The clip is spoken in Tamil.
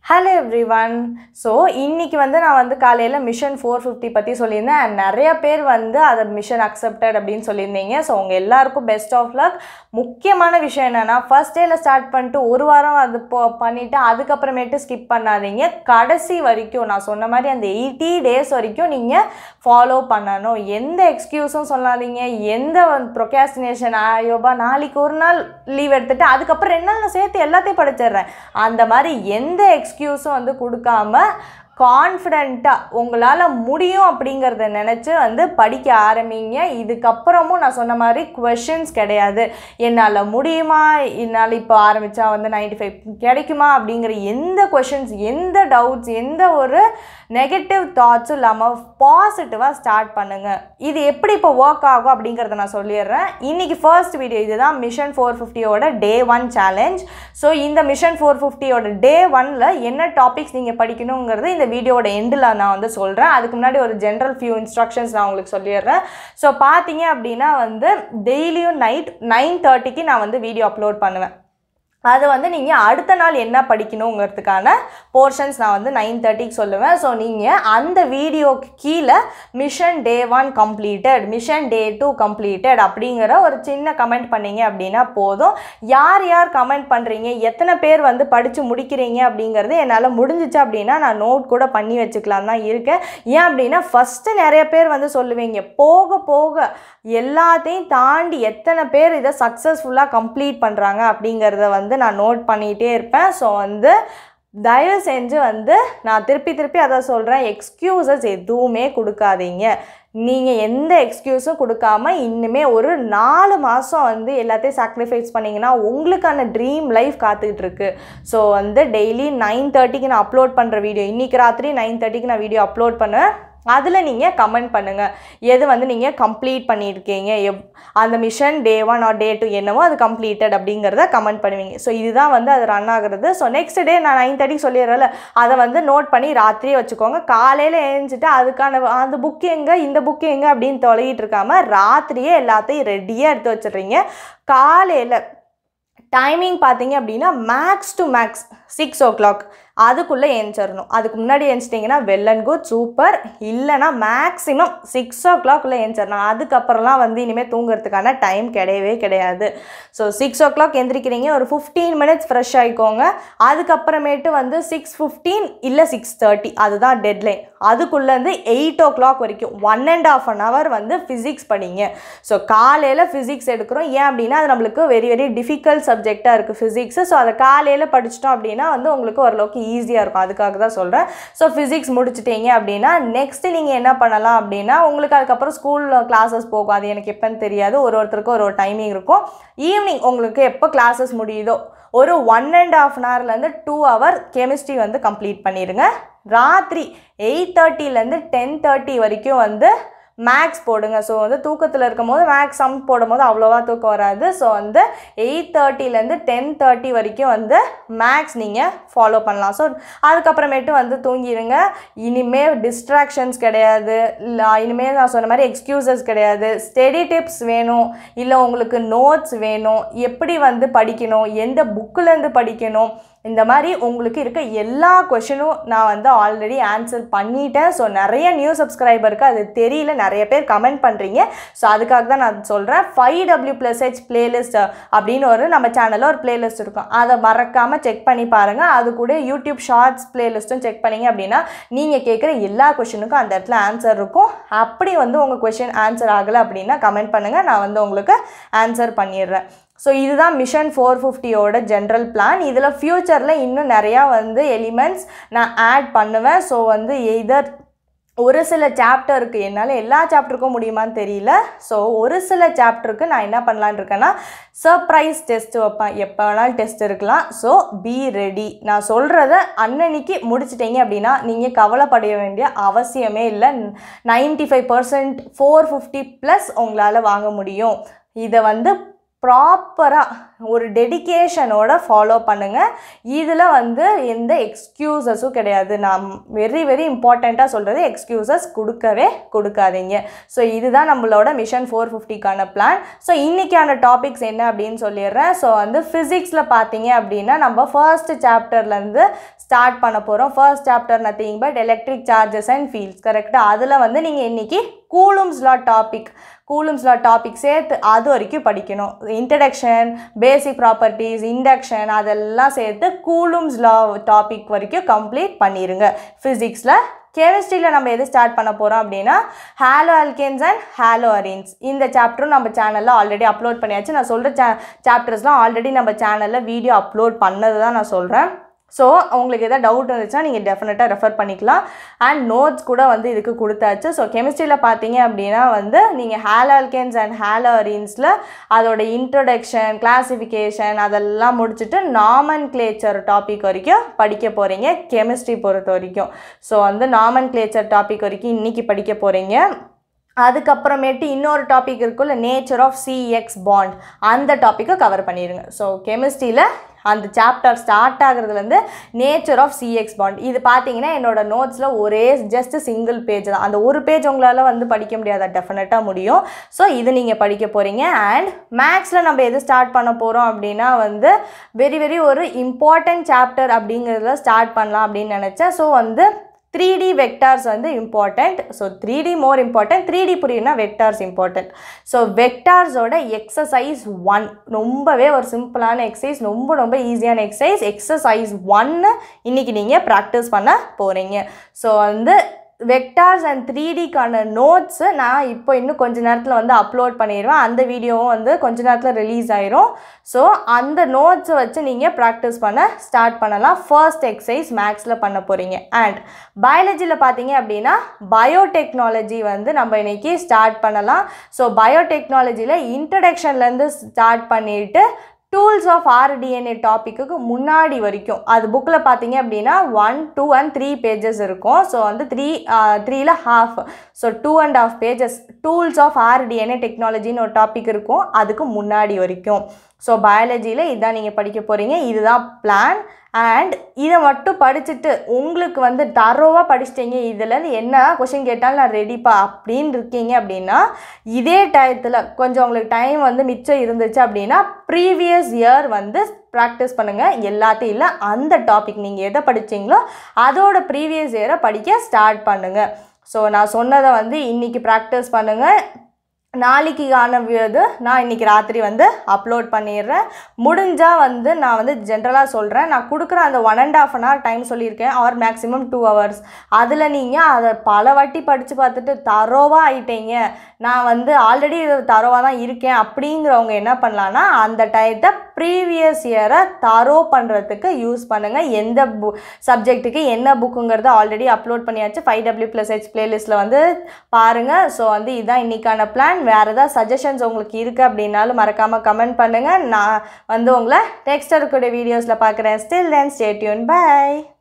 ஹலோ எவ்ரி ஒன் ஸோ இன்னைக்கு வந்து நான் வந்து காலையில் மிஷன் ஃபோர் ஃபிஃப்டி பற்றி சொல்லியிருந்தேன் and நிறைய பேர் வந்து அதை மிஷன் அக்செப்டட் அப்படின்னு சொல்லியிருந்தீங்க ஸோ உங்கள் எல்லாருக்கும் பெஸ்ட் ஆஃப் லக் முக்கியமான விஷயம் என்னென்னா ஃபர்ஸ்ட் டேயில் ஸ்டார்ட் பண்ணிட்டு ஒரு வாரம் அது போ பண்ணிவிட்டு அதுக்கப்புறமேட்டு ஸ்கிப் பண்ணாதீங்க கடைசி வரைக்கும் நான் சொன்ன மாதிரி அந்த எயிட்டி டேஸ் வரைக்கும் நீங்கள் ஃபாலோ பண்ணணும் எந்த எக்ஸ்கியூஸும் சொல்லாதீங்க எந்த ப்ரொகாஸ்டினேஷன் ஐயோபா நாளைக்கு ஒரு நாள் லீவ் எடுத்துட்டு அதுக்கப்புறம் ரெண்டு நாள் நான் சேர்த்து எல்லாத்தையும் படிச்சிடுறேன் அந்த மாதிரி எந்த எக்ஸ்கியூஸும் வந்து கொடுக்காம கான்ஃபிடெண்ட்டாக உங்களால் முடியும் அப்படிங்கிறத நினச்சி வந்து படிக்க ஆரம்பிங்க இதுக்கப்புறமும் நான் சொன்ன மாதிரி கொஷின்ஸ் கிடையாது என்னால் முடியுமா என்னால் இப்போ ஆரம்பித்தா வந்து 95 ஃபைவ் கிடைக்குமா அப்படிங்கிற எந்த கொஷின்ஸ் எந்த டவுட்ஸ் எந்த ஒரு நெகட்டிவ் தாட்ஸும் இல்லாமல் பாசிட்டிவாக ஸ்டார்ட் பண்ணுங்கள் இது எப்படி இப்போ ஒர்க் ஆகும் அப்படிங்கிறத நான் சொல்லிடுறேன் இன்றைக்கி ஃபர்ஸ்ட் வீடியோ இதுதான் மிஷன் ஃபோர் ஃபிஃப்டியோட டே ஒன் சேலஞ்ச் ஸோ இந்த மிஷன் ஃபோர் ஃபிஃப்டியோட டே ஒனில் என்ன டாபிக்ஸ் நீங்கள் படிக்கணுங்கிறது இந்த வீடியோட எண்டில் நான் வந்து சொல்கிறேன் அதுக்கு முன்னாடி ஒரு ஜென்ரல் ஃபியூ இன்ஸ்ட்ரக்ஷன்ஸ் நான் உங்களுக்கு சொல்லிடுறேன் ஸோ பார்த்தீங்க அப்படின்னா வந்து டெய்லியும் நைட் நைன் தேர்ட்டிக்கு நான் வந்து வீடியோ அப்லோட் பண்ணுவேன் அது வந்து நீங்கள் அடுத்த நாள் என்ன படிக்கணுங்கிறதுக்கான போர்ஷன்ஸ் நான் வந்து நைன் தேர்ட்டிக்கு சொல்லுவேன் ஸோ நீங்கள் அந்த வீடியோக்கு கீழே mission day one completed mission day two completed அப்படிங்கிற ஒரு சின்ன கமெண்ட் பண்ணீங்க அப்படின்னா போதும் யார் யார் கமெண்ட் பண்ணுறீங்க எத்தனை பேர் வந்து படித்து முடிக்கிறீங்க அப்படிங்கிறது என்னால் முடிஞ்சிச்சு அப்படின்னா நான் நோட் கூட பண்ணி வச்சுக்கலாம் தான் இருக்கேன் ஏன் அப்படின்னா ஃபஸ்ட்டு நிறைய பேர் வந்து சொல்லுவீங்க போக போக எல்லாத்தையும் தாண்டி எத்தனை பேர் இதை சக்ஸஸ்ஃபுல்லாக கம்ப்ளீட் பண்ணுறாங்க அப்படிங்கிறத வந்து நான் நோட் பண்ணிகிட்டே இருப்பேன் ஸோ வந்து தயவு செஞ்சு வந்து நான் திருப்பி திருப்பி அதை சொல்கிறேன் எக்ஸ்கியூசஸ் எதுவுமே கொடுக்காதீங்க நீங்கள் எந்த எக்ஸ்கியூஸும் கொடுக்காம இன்னுமே ஒரு நாலு மாதம் வந்து எல்லாத்தையும் சாக்ரிஃபைஸ் பண்ணிங்கன்னா உங்களுக்கான ட்ரீம் லைஃப் காத்துக்கிட்டு இருக்கு ஸோ வந்து டெய்லி நைன் தேர்ட்டிக்கு நான் அப்லோட் பண்ணுற வீடியோ இன்றைக்கி ராத்திரி நைன் தேர்ட்டிக்கு நான் வீடியோ அப்லோட் பண்ணுவேன் அதில் நீங்கள் கமெண்ட் பண்ணுங்கள் எது வந்து நீங்கள் கம்ப்ளீட் பண்ணியிருக்கீங்க எவ் அந்த mission day one or day two என்னவோ அது கம்ப்ளீட்டட் அப்படிங்கிறத கமெண்ட் பண்ணுவீங்க ஸோ இதுதான் வந்து அது ரன் ஆகுறது ஸோ நெக்ஸ்ட் டே நான் நைன் தேர்ட்டிக்கு சொல்லிடுறேன்ல அதை வந்து நோட் பண்ணி ராத்திரியே வச்சுக்கோங்க காலையில் எழுந்துட்டு அதுக்கான அந்த புக் எங்கே இந்த புக் எங்கே அப்படின்னு தொலைகிட்டு இருக்காம ராத்திரியே எல்லாத்தையும் ரெடியாக எடுத்து வச்சிடுறீங்க காலையில் டைமிங் பார்த்தீங்க அப்படின்னா max to max six o'clock அதுக்குள்ளே ஏஞ்சிடணும் அதுக்கு முன்னாடி ஏஞ்சிட்டிங்கன்னா வெல் அண்ட் குட் சூப்பர் இல்லைனா மேக்ஸிமம் சிக்ஸ் ஓ கிளாக்குள்ளே ஏஞ்சிடணும் அதுக்கப்புறம்லாம் வந்து இனிமேல் தூங்குறதுக்கான டைம் கிடையவே கிடையாது ஸோ சிக்ஸ் ஓ கிளாக் எந்திரிக்கிறீங்க ஒரு ஃபிஃப்டீன் மினிட்ஸ் ஃப்ரெஷ் ஆகிக்கோங்க அதுக்கப்புறமேட்டு வந்து சிக்ஸ் ஃபிஃப்டீன் இல்லை சிக்ஸ் தேர்ட்டி அதுதான் டெட்லைன் அதுக்குள்ளேருந்து எயிட் ஓ கிளாக் வரைக்கும் one and half an hour வந்து ஃபிசிக்ஸ் படிங்க ஸோ காலையில் ஃபிசிக்ஸ் எடுக்கிறோம் ஏன் அப்படின்னா அது நம்மளுக்கு வெரி வெரி டிஃபிகல்ட் சப்ஜெக்டாக இருக்குது ஃபிசிக்ஸு ஸோ அதை காலையில் படிச்சிட்டோம் அப்படின்னா வந்து உங்களுக்கு ஓரளவுக்கு ஈஸியாக இருக்கும் அதுக்காக தான் சொல்கிறேன் ஸோ ஃபிசிக்ஸ் முடிச்சிட்டீங்க அப்படின்னா நெக்ஸ்ட்டு நீங்கள் என்ன பண்ணலாம் அப்படின்னா உங்களுக்கு அதுக்கப்புறம் ஸ்கூல் கிளாஸஸ் போகும் அது எனக்கு எப்போன்னு தெரியாது ஒரு ஒருத்தருக்கும் ஒரு ஒரு டைமிங் இருக்கும் ஈவினிங் உங்களுக்கு எப்போ கிளாஸஸ் முடியுதோ ஒரு ஒன் அண்ட் ஆஃப் அன் ஹவர்லேருந்து டூ ஹவர் கெமிஸ்ட்ரி வந்து கம்ப்ளீட் பண்ணிடுங்க ராத்திரி எயிட் தேர்ட்டிலேருந்து டென் தேர்ட்டி வரைக்கும் வந்து மேக்ஸ் போடுங்க ஸோ வந்து தூக்கத்தில் இருக்கும் போது மேக்ஸ் சம் போடும் போது அவ்வளோவா தூக்கம் வராது ஸோ வந்து எயிட் தேர்ட்டிலேருந்து டென் தேர்ட்டி வரைக்கும் வந்து மேக்ஸ் நீங்கள் ஃபாலோ பண்ணலாம் ஸோ அதுக்கப்புறமேட்டு வந்து தூங்கிடுங்க இனிமேல் டிஸ்ட்ராக்ஷன்ஸ் கிடையாது இல்லை இனிமேல் நான் சொன்ன மாதிரி எக்ஸ்கியூசஸ் கிடையாது ஸ்டடி டிப்ஸ் வேணும் இல்லை உங்களுக்கு நோட்ஸ் வேணும் எப்படி வந்து படிக்கணும் எந்த புக்கிலேருந்து படிக்கணும் இந்த மாதிரி உங்களுக்கு இருக்க எல்லா கொஷினும் நான் வந்து ஆல்ரெடி ஆன்சர் பண்ணிட்டேன் ஸோ நிறைய நியூ சப்ஸ்கிரைபருக்கு அது தெரியல நிறைய பேர் கமெண்ட் பண்ணுறீங்க ஸோ அதுக்காக தான் நான் சொல்கிறேன் five W plus H playlist அப்படின்னு ஒரு நம்ம சேனலில் ஒரு பிளேலிஸ்ட் இருக்கும் அதை மறக்காமல் செக் பண்ணி பாருங்கள் அது கூட யூடியூப் ஷார்ட்ஸ் பிளேலிஸ்ட்டும் செக் பண்ணீங்க அப்படின்னா நீங்கள் கேட்குற எல்லா கொஷினுக்கும் அந்த இடத்துல ஆன்சர் இருக்கும் அப்படி வந்து உங்கள் கொஷின் ஆன்சர் ஆகலை அப்படின்னா கமெண்ட் பண்ணுங்கள் நான் வந்து உங்களுக்கு ஆன்சர் பண்ணிடுறேன் ஸோ இதுதான் மிஷன் ஃபோர் ஃபிஃப்டியோட ஜென்ரல் பிளான் இதில் ஃப்யூச்சரில் இன்னும் நிறையா வந்து எலிமெண்ட்ஸ் நான் ஆட் பண்ணுவேன் ஸோ வந்து எதர் ஒரு சில சாப்டருக்கு என்னால் எல்லா சாப்டருக்கும் முடியுமான்னு தெரியல ஸோ ஒரு சில சாப்டருக்கு நான் என்ன பண்ணலான்னு இருக்கேன்னா சர்ப்ரைஸ் டெஸ்ட் வைப்பேன் எப்போ வேணாலும் டெஸ்ட் இருக்கலாம் ஸோ பி ரெடி நான் சொல்கிறத அன்னன்னைக்கு முடிச்சிட்டிங்க அப்படின்னா நீங்கள் கவலைப்பட வேண்டிய அவசியமே இல்லை ninety five percent four fifty plus உங்களால் வாங்க முடியும் இதை வந்து ப்ராப்பராக ஒரு டெடிகேஷனோட ஃபாலோ பண்ணுங்கள் இதில் வந்து எந்த எக்ஸ்கியூசஸும் கிடையாது நான் வெரி வெரி இம்பார்ட்டண்ட்டாக சொல்கிறது எக்ஸ்கியூசஸ் கொடுக்கவே கொடுக்காதீங்க ஸோ இதுதான் நம்மளோட மிஷன் ஃபோர் ஃபிஃப்டிக்கான பிளான் ஸோ இன்றைக்கான டாபிக்ஸ் என்ன அப்படின்னு சொல்லிடுறேன் ஸோ வந்து ஃபிசிக்ஸில் பார்த்தீங்க அப்படின்னா நம்ம ஃபர்ஸ்ட் சாப்டர்லேருந்து ஸ்டார்ட் பண்ண போகிறோம் first chapter nothing but electric charges and fields கரெக்டாக அதில் வந்து நீங்கள் இன்றைக்கி Coulomb's law topic Coulomb's law topic சேர்த்து அது வரைக்கும் படிக்கணும் இன்ட்ரடக்ஷன் பேசிக் ப்ராப்பர்ட்டிஸ் இண்டக்ஷன் அதெல்லாம் சேர்த்து கூலும்ஸ் லா டாபிக் வரைக்கும் கம்ப்ளீட் பண்ணிடுங்க ஃபிசிக்ஸில் கெமிஸ்ட்ரியில் நம்ம எது ஸ்டார்ட் பண்ண போகிறோம் அப்படின்னா haloalkanes and haloarenes இந்த சாப்டரும் நம்ம சேனலில் ஆல்ரெடி அப்லோட் பண்ணியாச்சு நான் சொல்கிற சா சாப்டர்ஸ்லாம் ஆல்ரெடி நம்ம சேனலில் வீடியோ அப்லோட் பண்ணது தான் நான் சொல்கிறேன் ஸோ உங்களுக்கு எதாவது டவுட் இருந்துச்சுன்னா நீங்கள் டெஃபினட்டாக ரெஃபர் பண்ணிக்கலாம் அண்ட் நோட்ஸ் கூட வந்து இதுக்கு கொடுத்தாச்சு ஸோ கெமிஸ்ட்ரியில் பார்த்தீங்க அப்படின்னா வந்து நீங்கள் ஹேலால்கேன்ஸ் அண்ட் ஹேலோரின்ஸில் அதோட இன்ட்ரொடக்ஷன் கிளாசிஃபிகேஷன் அதெல்லாம் முடிச்சுட்டு நாமன் கிளேச்சர் டாபிக் வரைக்கும் படிக்க போகிறீங்க கெமிஸ்ட்ரி பொறுத்த வரைக்கும் ஸோ வந்து நாமன் கிளேச்சர் டாபிக் வரைக்கும் இன்றைக்கி படிக்க போகிறீங்க அதுக்கப்புறமேட்டு இன்னொரு டாபிக் இருக்குல்ல நேச்சர் ஆஃப் சிஎக்ஸ் பாண்ட் அந்த டாப்பிக்கை கவர் பண்ணிடுங்க ஸோ கெமிஸ்ட்ரியில் அந்த சாப்டர் ஸ்டார்ட் ஆகுறதுலேருந்து நேச்சர் ஆஃப் சிஎக்ஸ் பாண்ட் இது பார்த்தீங்கன்னா என்னோட நோட்ஸில் ஒரே ஜஸ்ட் சிங்கிள் பேஜ் தான் அந்த ஒரு பேஜ் உங்களால் வந்து படிக்க முடியாதா டெஃபினட்டாக முடியும் ஸோ இது நீங்கள் படிக்க போகிறீங்க அண்ட் மேக்ஸில் நம்ம எது ஸ்டார்ட் பண்ண போகிறோம் அப்படின்னா வந்து வெரி வெரி ஒரு இம்பார்ட்டன்ட் சாப்டர் அப்படிங்கிறதுல ஸ்டார்ட் பண்ணலாம் அப்படின்னு நினச்சேன் ஸோ வந்து த்ரீ டி வெக்டார்ஸ் வந்து important so three D more important three D புரியும்னா வெக்டார்ஸ் இம்பார்ட்டன்ட் ஸோ வெக்டார்ஸோட எக்ஸசைஸ் ஒன் ரொம்பவே ஒரு சிம்பிளான எக்ஸசைஸ் ரொம்ப ரொம்ப ஈஸியான எக்ஸசைஸ் எக்ஸசைஸ் ஒன்று இன்றைக்கி நீங்கள் ப்ராக்டிஸ் பண்ண போகிறீங்க ஸோ வந்து வெக்டார்ஸ் அண்ட் த்ரீ டிக்கான நோட்ஸு நான் இப்போ இன்னும் கொஞ்ச நேரத்தில் வந்து அப்லோட் பண்ணிடுவேன் அந்த வீடியோவும் வந்து கொஞ்ச நேரத்தில் ரிலீஸ் ஆயிரும் ஸோ அந்த நோட்ஸை வச்சு நீங்கள் ப்ராக்டிஸ் பண்ண ஸ்டார்ட் பண்ணலாம் ஃபர்ஸ்ட் எக்ஸசைஸ் மேக்ஸில் பண்ண போகிறீங்க அண்ட் பயாலஜியில் பார்த்தீங்க அப்படின்னா பயோடெக்னாலஜி வந்து நம்ம இன்றைக்கி ஸ்டார்ட் பண்ணலாம் ஸோ பயோடெக்னாலஜியில் இன்ட்ரடக்ஷன்லேருந்து ஸ்டார்ட் பண்ணிவிட்டு டூல்ஸ் ஆஃப் ஆர்டிஎன்ஏ டாப்பிக்கு முன்னாடி வரைக்கும் அது புக்கில் பார்த்தீங்க அப்படின்னா one two and three pages இருக்கும் ஸோ வந்து த்ரீ த்ரீல half so two and half pages tools of rDNA டெக்னாலஜின்னு ஒரு டாபிக் இருக்கும் அதுக்கு முன்னாடி வரைக்கும் ஸோ பயாலஜியில் இதுதான் நீங்கள் படிக்க போகிறீங்க இதுதான் பிளான் அண்ட் இதை மட்டும் படிச்சுட்டு உங்களுக்கு வந்து தரோவாக படிச்சிட்டீங்க இதுலேருந்து என்ன கொஷின் கேட்டாலும் நான் ரெடிப்பா அப்படின்னு இருக்கீங்க அப்படின்னா இதே டயத்தில் கொஞ்சம் உங்களுக்கு டைம் வந்து மிச்சம் இருந்துச்சு அப்படின்னா ப்ரீவியஸ் இயர் வந்து ப்ராக்டிஸ் பண்ணுங்கள் எல்லாத்தையும் இல்லை அந்த டாபிக் நீங்கள் எதை படிச்சீங்களோ அதோட ப்ரீவியஸ் இயரை படிக்க ஸ்டார்ட் பண்ணுங்கள் ஸோ நான் சொன்னதை வந்து இன்றைக்கி ப்ராக்டிஸ் பண்ணுங்கள் நாளைக்கான இது நான் இன்றைக்கி ராத்திரி வந்து அப்லோட் பண்ணிடுறேன் முடிஞ்சால் வந்து நான் வந்து ஜென்ரலாக சொல்கிறேன் நான் கொடுக்குற அந்த one and half an hour time சொல்லியிருக்கேன் ஆர் மேக்ஸிமம் டூ ஹவர்ஸ் அதில் நீங்கள் அதை பல வாட்டி படித்து பார்த்துட்டு தரோவாக ஆயிட்டீங்க நான் வந்து ஆல்ரெடி தரோவாக தான் இருக்கேன் அப்படிங்கிறவங்க என்ன பண்ணலான்னா அந்த டயத்தை ப்ரீவியஸ் இயரை தரோ பண்ணுறதுக்கு யூஸ் பண்ணுங்கள் எந்த பு சப்ஜெக்ட்டுக்கு என்ன புக்குங்கிறத ஆல்ரெடி அப்லோட் பண்ணியாச்சு ஃபைவ் டபிள்யூ ப்ளஸ் ஹெச் பிளேலிஸ்ட்டில் வந்து பாருங்கள் ஸோ வந்து இதுதான் இன்றைக்கான பிளான் வேறு ஏதாவது சஜஷன்ஸ் உங்களுக்கு இருக்குது அப்படின்னாலும் மறக்காமல் கமெண்ட் பண்ணுங்கள் நான் வந்து உங்களை நெக்ஸ்ட் இருக்கக்கூடிய வீடியோஸில் பார்க்குறேன் ஸ்டில் தென் ஸ்டேட்யூன் பை